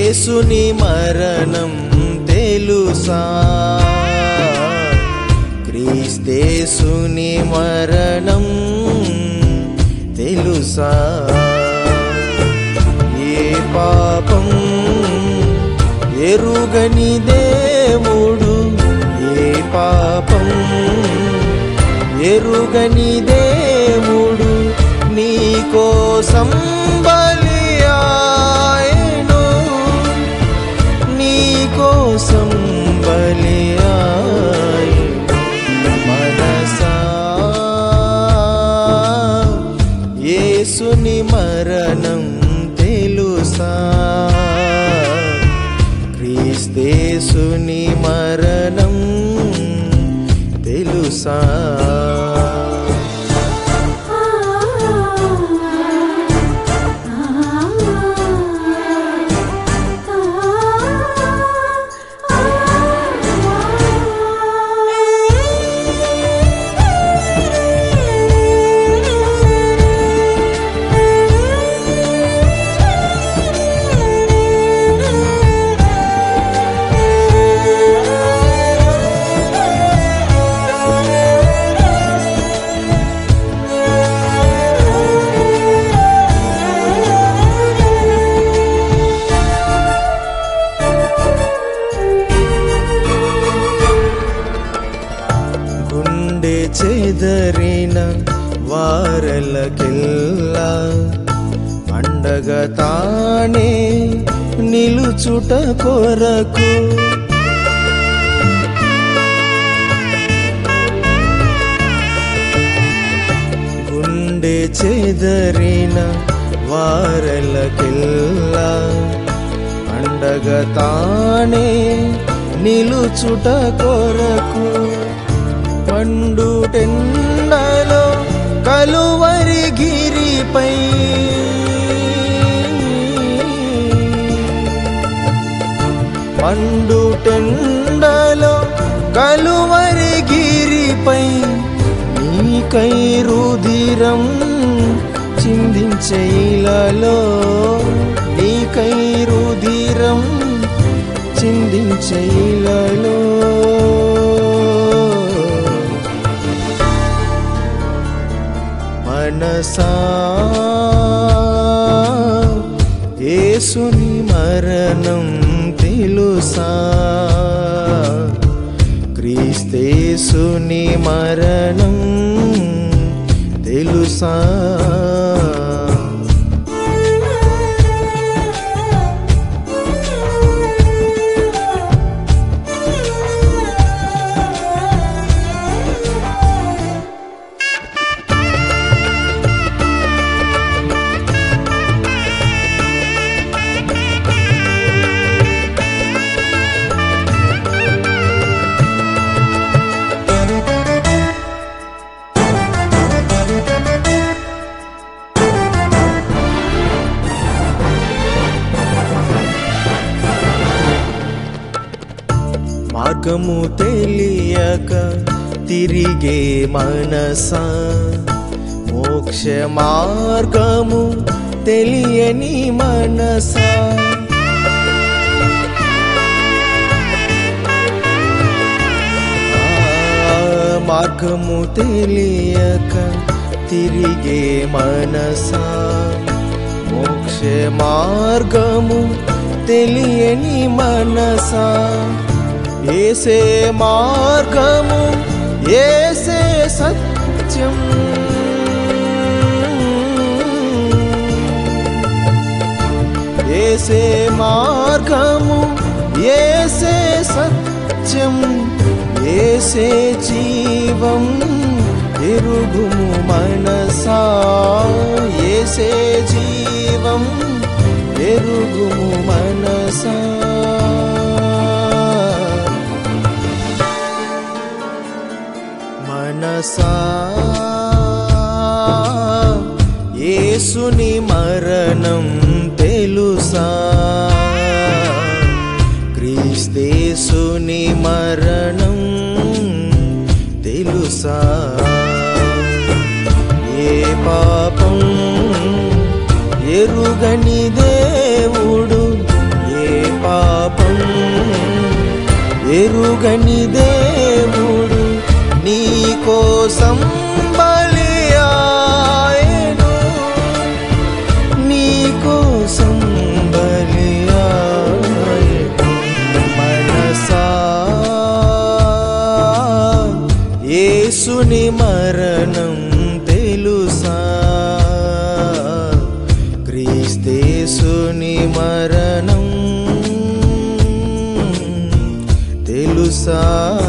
యేసుని మరణం తెలుసా క్రీస్తేసుని మరణం తెలుసా ఏ పాపం ఎరుగని దేవుడు ఏ పాపం ఎరుగని దేవుడు నీ కోసం బలి ఆయను నీ కోసం బలి ఆయను మనసా యేసుని మరణం తెలుసా క్రీస్తేసుని మరణం తెలుసా గుండె చెదరిన వారలకెల్లా అండగా తానే నిలుచుట కొరకు గుండె చెదరిన వారలకెల్లా అండగా తానే నిలుచుట కొరకు పండు టెండలో కలువరి గిరిపై పండు టెండలో కలువరి గిరిపై నీకై రుధిరం చిందించేలలో నీకై రుధిరం చిందించేలలో మనసా యేసుని మరణం తెలుసా క్రీస్తేసుని మరణం తెలుసా మార్గము తెలియక తిరిగే మనసా మోక్ష మార్గము తెలియని మనసా ఆ, మార్గము తెలియక తిరిగే మనసా మోక్ష మార్గము తెలియని మనసా ఏసే మార్గము ఏసే సత్యం ఏసే మార్గము ఏసే సత్యం ఏసే జీవం ఎరుగుము మనసా ఏసే జీవం ఎరుగుము మనసా మనసా యేసుని మరణం తెలుసా క్రీస్తేసుని మరణం తెలుసా ఏ పాపం ఎరుగని దేవుడు ఏ ఎరుగని దేవుడు నీ కోసం బలియాయను నీ కోసం బలియాయను మనసా యేసుని మరణం తెలుసా క్రీస్తేసుని మరణం తెలుసా